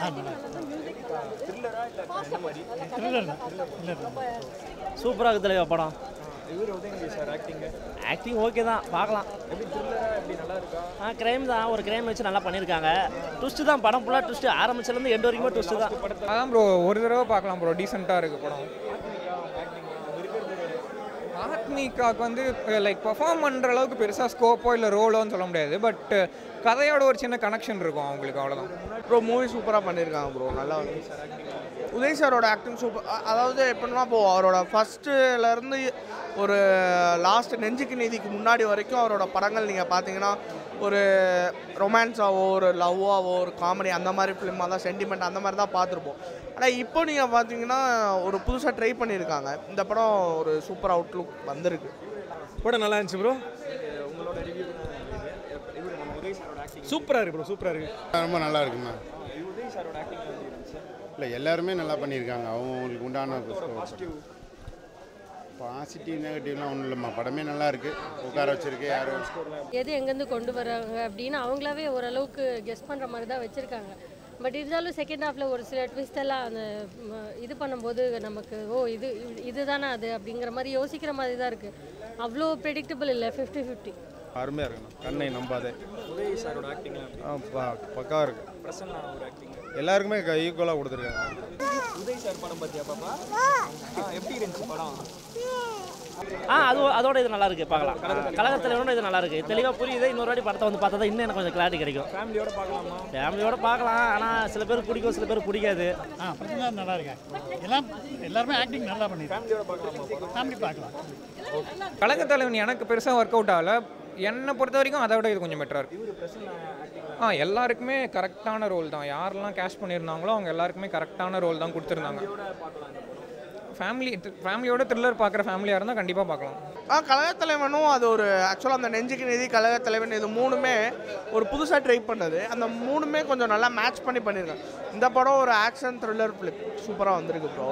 சூப்பராக இருக்குது தலைவா படம் இவர் Udhayanidhi sir acting acting okay தான் பார்க்கலாம் எப்படி த்ரில்லரா எப்படி நல்லா இருக்கா ஆ கிரைம் தான் ஒரு கிரைம் வச்சு நல்லா பண்ணியிருக்காங்க ட்விஸ்ட்டு தான் படம் ஃபுல்லாக ட்விஸ்ட்டு ஆரம்பிச்சிலேருந்து எண்டு வரைக்குமே ட்விஸ்ட்டு தான் அதான் ப்ரோ ஒரு தடவை பார்க்கலாம் ப்ரோ டீசெண்டாக இருக்குது படம் ஆத்மிகாவுக்கு வந்து லைக் பெர்ஃபார்ம் பண்ணுற அளவுக்கு பெருசாக ஸ்கோப்போ இல்லை ரோலோன்னு சொல்ல முடியாது பட் கதையோட ஒரு சின்ன கனெக்ஷன் இருக்கும் அவங்களுக்கு அவ்வளோதான் ப்ரோ மூவி சூப்பராக பண்ணியிருக்காங்க ப்ரோ நல்லா வந்து உதய் சாரோட ஆக்டிங் சூப்பர் அதாவது எப்படின்னா இப்போ அவரோட ஃபஸ்ட்டுலேருந்து ஒரு லாஸ்ட் நெஞ்சுக்கு நீதிக்கு முன்னாடி வரைக்கும் அவரோட படங்கள் நீங்கள் பார்த்தீங்கன்னா ஒரு ரொமான்ஸாவோ ஒரு லவ்வாவோ ஒரு காமெடி அந்த மாதிரி ஃபிலிமாக தான் சென்டிமெண்ட் அந்த மாதிரி தான் பார்த்துருப்போம் ஆனால் இப்போ நீங்கள் பார்த்தீங்கன்னா ஒரு புதுசாக ட்ரை பண்ணியிருக்காங்க இந்த படம் ஒரு சூப்பர் அவுட்லுக் வந்திருக்கு படம் நல்லா இருந்துச்சு ப்ரோ உங்களோட ரிவ்யூ இவர் நம்ம உதய் சாரோட ஆக்டிங் சூப்பராக இருக்கு ப்ரோ சூப்பராக இருக்கு ரொம்ப நல்லா இருக்குண்ணா உதய் சாரோட ஆக்டிங் எப்படி இருந்துச்சு இல்லை எல்லாருமே நல்லா பண்ணியிருக்காங்க அவங்களுக்கு உண்டான பாசிட்டிவ் பாசிட்டிவ் நெகட்டிவ்லாம் ஒன்றும் இல்லைம்மா படமே நல்லா இருக்கு உட்கார வச்சிருக்கு யாரும் எது எங்கேருந்து கொண்டு வராங்க அப்படின்னு அவங்களாவே ஓரளவுக்கு கெஸ் பண்ணுற மாதிரி தான் வச்சுருக்காங்க பட் இருந்தாலும் செகண்ட் ஹாஃபில் ஒரு சில ட்விஸ்ட் எல்லாம் அந்த ம, இது பண்ணும்போது நமக்கு ஓ இது இது- இதுதானே அது அப்படிங்கிற மாதிரி யோசிக்கிற மாதிரி தான் இருக்குது அவ்வளோ ப்ரெடிக்டபிள் இல்லை ஃபிஃப்டி ஃபிஃப்டி அருமையாக இருக்குண்ணா கண்ணை நம்பாதே உதய் சாரோட ஆக்டிங்லாம் எப்படி ஆ பா பக்காவாக இருக்கு பிரசன்னா ஒரு ஆக்டிங் எல்லாருக்குமே ஈக்குவலாக கொடுத்துருக்காங்க உதய் சார் படம் பார்த்தியா பாப்பா ஆ எப்படி இருந்துச்சு படம் ஆ அது அதோட இது நல்லா இருக்கு பார்க்கலாம் கழகத்தில் இது நல்லா இருக்கு தெளிவாக புரியுது இன்னொரு வாட்டி படத்தை வந்து பார்த்தா தான் இன்னும் எனக்கு கொஞ்சம் கிளாரிட்டி கிடைக்கும் ஃபேமிலியோட பார்க்கலாமா ஃபேமிலியோட பார்க்கலாம் ஆனால் சில பேர் பிடிக்கும் சில பேர் பிடிக்காது ஆ பிரச்சனை நல்லா இருக்கேன் எல்லாம் எல்லாருமே ஆக்டிங் நல்லா பண்ணிருக்காங்க ஃபேமிலியோட பார்க்கலாமா ஃபேமிலி பார்க்கலாம் கழகத் தலைவன் எனக்கு பெருசாக ஒர்க் அவுட் ஆகல என்னை பொறுத்த வரைக்கும் அதை விட இது கொஞ்சம் பெட்டராக இருக்கு ஆ எல்லாருக்குமே கரெக்டான ரோல் தான் யாரெல்லாம் கேஷ் பண்ணியிருந்தாங்களோ அவங்க எல்லாருக்குமே கரெக்டான ரோல் தான் கொடுத்துருந்தாங்க ஃபேமிலி ஃபேமிலியோட த்ரில்லர் பார்க்குற ஃபேமிலியாக இருந்தால் கண்டிப்பாக பார்க்கலாம் ஆ கழகத்தலைவனும் அது ஒரு ஆக்சுவலாக அந்த நெஞ்சுக்கு நிதி கழகத்தலைவன் இது மூணுமே ஒரு புதுசாக ட்ரை பண்ணது அந்த மூணுமே கொஞ்சம் நல்லா மேட்ச் பண்ணி பண்ணியிருக்காங்க இந்த படம் ஒரு ஆக்ஷன் த்ரில்லர் ஃபிலிப் சூப்பராக வந்திருக்கு ப்ரோ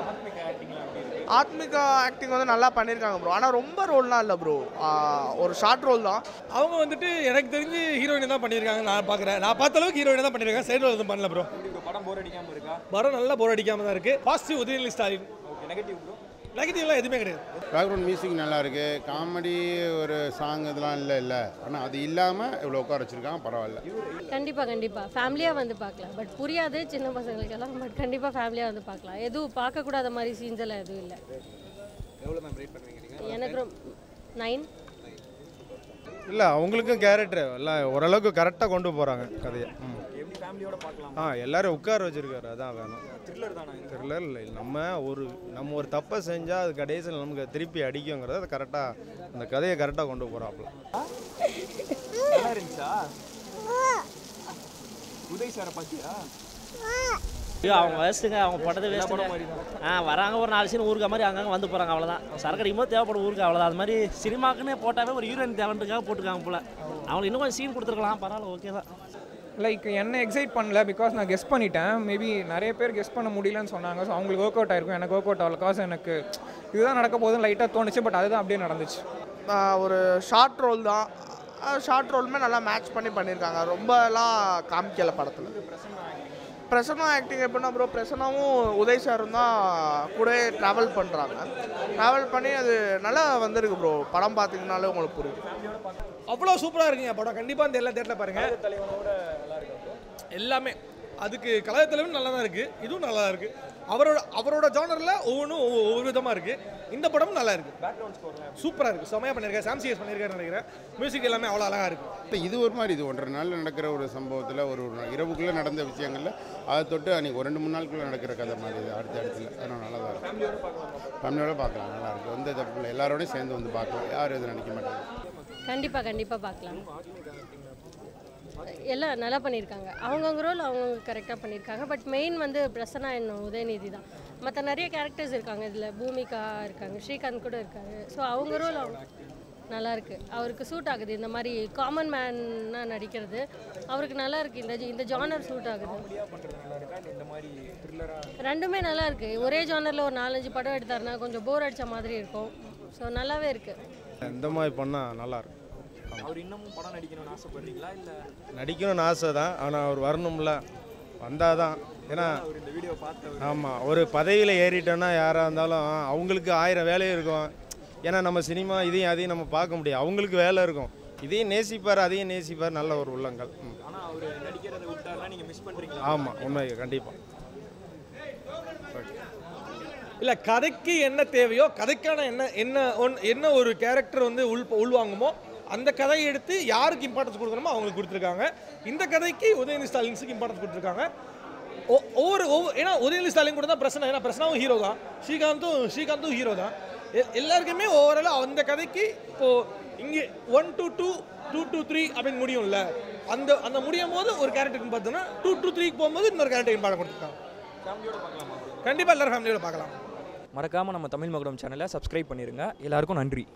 ஆத்மிகா ஆக்டிங் வந்து நல்லா பண்ணியிருக்காங்க ப்ரோ ஆனால் ரொம்ப ரோல்லாம் இல்லை ப்ரோ ஒரு ஷார்ட் ரோல் தான் அவங்க வந்துட்டு எனக்கு தெரிஞ்சு ஹீரோயின் தான் பண்ணியிருக்காங்க நான் பார்க்குறேன் நான் பார்த்த அளவுக்கு ஹீரோயின் தான் பண்ணியிருக்காங்க சைடு எதுவும் பண்ணல ப்ரோ உங்களுக்கு படம் போர் அடிக்காம இருக்கா படம் நல்லா போர் அடிக்காம தான் இருக்கு positive Udhayanidhi Stalin okay negative bro நெகட்டிவ்லாம் எதுவுமே கிடையாது பேக்ரவுண்ட் மியூசிக் நல்லா இருக்கு காமெடி ஒரு சாங் இதெல்லாம் இல்லை இல்லை ஆனால் அது இல்லாமல் இவ்வளோ உட்கார வச்சிருக்காங்க பரவாயில்ல கண்டிப்பாக கண்டிப்பாக ஃபேமிலியாக வந்து பார்க்கலாம் பட் புரியாது சின்ன பசங்களுக்கெல்லாம் பட் கண்டிப்பாக ஃபேமிலியாக வந்து பார்க்கலாம் எதுவும் பார்க்கக்கூடாத மாதிரி சீன்ஸ் எல்லாம் எதுவும் இல்லை எவ்வளோ மேம் ரேட் பண்ணுவீங்க நீங்கள் எனக்கு ரொம்ப நைன் இல்லை அவங்களுக்கும் கேரக்டர் எல்லாம் ஓரளவுக்கு கரெக்டாக கொண்டு போகிறாங்க கதையை ம் எப்படி ஃபேமிலியோட பார்க்கலாம் ஆ எல்லாரும் உட்கார வச்சிருக்காரு அதான் வேணும் த்ரில்லர் தானா இது? த்ரில்லர் இல்லை நம்ம ஒரு நம்ம ஒரு தப்பை செஞ்சால் அது கடைசியில் நமக்கு திருப்பி அடிக்குங்கிறத அது கரெக்டாக அந்த கதையை கரெக்டாக கொண்டு போகிறாப்புல நல்லா இருந்துச்சா உதய் சாரை பார்த்தியா ஐயோ அவங்க வயசுங்க அவங்க பட்டது வேஸ்ட்டுங்க ஆ வராங்க ஒரு நாலு சீன் ஊருக்கா மாதிரி அங்கங்கே வந்து போகிறாங்க அவ்வளோதான் சரக்கு அடிக்கும் போது தேவைப்படும் ஊருக்கு அவ்வளோதான் அது மாதிரி சினிமாக்குன்னு போட்டாவே ஒரு ஹீரோயின் தேவைன்றதுக்காக போட்டுருக்காங்க போல அவங்களுக்கு இன்னும் கொஞ்சம் சீன் கொடுத்துருக்கலாம் பரவாயில்ல ஓகே தான் லைக் என்ன எக்ஸைட் பண்ணல பிகாஸ் நான் கெஸ் பண்ணிட்டேன் மேபி நிறைய பேர் கெஸ் பண்ண முடியலன்னு சொன்னாங்க ஸோ அவங்களுக்கு ஒர்க் அவுட் ஆயிருக்கும் எனக்கு ஒர்க் அவுட் ஆகல காசு எனக்கு இதுதான் நடக்க போகுதுன்னு லைட்டாக தோணுச்சு பட் அதுதான் அப்படியே நடந்துச்சு ஆஹ் ஒரு ஷார்ட் ரோல் தான் ஷார்ட் ரோலுமே நல்லா மேட்ச் பண்ணி பண்ணியிருக்காங்க ரொம்பலாம் காமிக்கல படத்தில் பிரசன்னா ஆக்டிங் எப்படின்னா ப்ரோ பிரசன்னாவும் உதய் சாரும் தான் கூடவே ட்ராவல் பண்ணுறாங்க ட்ராவல் பண்ணி அது நல்லா வந்திருக்கு ப்ரோ படம் பார்த்தீங்கனாலே உங்களுக்கு புரியும் அவ்வளோ சூப்பராக இருக்குங்க படம் கண்டிப்பாக இந்த எல்லா தேட்டரில் பாருங்கள் தலைவனோட நல்லா இருக்கா எல்லாமே அதுக்கு கலாயத்தலைவன் நல்லா தான் இருக்குது இதுவும் நல்லா தான் இருக்குது அவரோட அவரோட ஜானரில் ஒவ்வொன்றும் ஒவ்வொரு ஒவ்வொரு விதமாக இருக்குது இந்த படமும் நல்லா இருக்குது பேக்ரவுண்ட் ஸ்கோர்லாம் சூப்பராக இருக்குது செமையாக பண்ணியிருக்காரு சாம்சிஎஸ் பண்ணியிருக்காரு நினைக்கிறேன் மியூசிக் எல்லாமே அவ்வளோ அழகாக இருக்குது இல்லை இது ஒரு மாதிரி இது ஒன்றரை நாள் நடக்கிற ஒரு சம்பவத்தில் ஒரு ஒரு இரவுக்குள்ளே நடந்த விஷயங்களில் அதை தொட்டு அன்றைக்கி ஒரு ரெண்டு மூணு நாளுக்குள்ளே நடக்கிற கதை மாதிரி இது அடுத்த இடத்துல அதனால் நல்லா தான் இருக்கும் ஃபேமிலியோட பார்க்கலாம் நல்லா இருக்கு எந்த தப்பு இல்லை எல்லாரோடையும் சேர்ந்து வந்து பார்க்கலாம் யாரும் எதுவும் நினைக்க மாட்டாங்க கண்டிப்பாக கண்டிப்பாக பார்க்கலாம் எல்லாம் நல்லா பண்ணியிருக்காங்க அவங்கவுங்க ரோல் அவங்கவுங்க கரெக்டாக பண்ணியிருக்காங்க பட் மெயின் வந்து பிரசன்னா என்ன உதயநிதி தான் மற்ற நிறைய கேரக்டர்ஸ் இருக்காங்க இதில் பூமிகா இருக்காங்க ஸ்ரீகாந்த் கூட இருக்காரு ஸோ அவங்க ரோல் அவங்க நல்லா இருக்கு அவருக்கு சூட் ஆகுது இந்த மாதிரி காமன் மேனாக நடிக்கிறது அவருக்கு நல்லா இருக்கு இந்த இந்த ஜானர் சூட் ஆகுது பண்ணுறது நல்லா இருக்கா இல்லை இந்த மாதிரி த்ரில்லராக ரெண்டுமே நல்லா இருக்கு ஒரே ஜானரில் ஒரு நாலஞ்சு படம் எடுத்தாருன்னா கொஞ்சம் போர் அடிச்ச மாதிரி இருக்கும் ஸோ நல்லாவே இருக்கு இந்த மாதிரி பண்ணால் நல்லாயிருக்கும் அவர் இன்னமும் படம் நடிக்கணும்னு ஆசைப்படுறீங்களா இல்லை நடிக்கணும்னு ஆசை தான் ஆனால் அவர் வரணும்ல வந்தால் தான் ஏன்னா இந்த வீடியோ பார்த்த ஆமாம் ஒரு பதவியில் ஏறிட்டோன்னா யாராக இருந்தாலும் அவங்களுக்கு ஆயிரம் வேலை இருக்கும் ஏன்னா நம்ம சினிமா இதையும் அதையும் நம்ம பார்க்க முடியும் அவங்களுக்கு வேலை இருக்கும் இதையும் நேசிப்பார் அதையும் நேசிப்பார் நல்ல ஒரு உள்ளங்கள் ம். ஆனா அவர் நடிக்கிறதை விட்டாருன்னா நீங்க மிஸ் பண்றீங்களா ஆமாம் உண்மை கண்டிப்பாக இல்லை கதைக்கு என்ன தேவையோ கதைக்கான என்ன என்ன ஒன் என்ன ஒரு கேரக்டர் வந்து உள் உள்வாங்குமோ அந்த கதையை எடுத்து யாருக்கு இம்பார்ட்டன்ஸ் கொடுக்கணுமோ அவங்களுக்கு கொடுத்துருக்காங்க இந்த கதைக்கு உதயநிதி ஸ்டாலின்ஸுக்கு இம்பார்ட்டன்ஸ் கொடுத்துருக்காங்க ஒ- ஒவ்வொரு ஒவ்வொரு ஏன்னா உதயநிதி ஸ்டாலின் கூட தான் பிரச்சனை ஏன்னா பிரச்சனாவும் ஹீரோ தான் ஸ்ரீகாந்தும் ஸ்ரீகாந்தும் ஹீரோ தான் எ- எல்லாருக்குமே ஓவராலாக அந்த கதைக்கு இப்போது இங்கே one two two two two three அப்படின்னு முடியும்ல அந்த அந்த முடியும் போது ஒரு கேரக்டர்னு பார்த்தோன்னா டூ டூ த்ரீக்கு போகும்போது இன்னொரு கேரக்டர் இம்பார்ட்டன் கொடுத்துருக்காங்க ஃபேமிலியோட பார்க்கலாமா கண்டிப்பாக எல்லாரும் ஃபேமிலியோட பார்க்கலாம் மறக்காம நம்ம தமிழ் மகுடம் சேனலை சப்ஸ்கிரைப் பண்ணிருங்க எல்லாருக்கும் நன்றி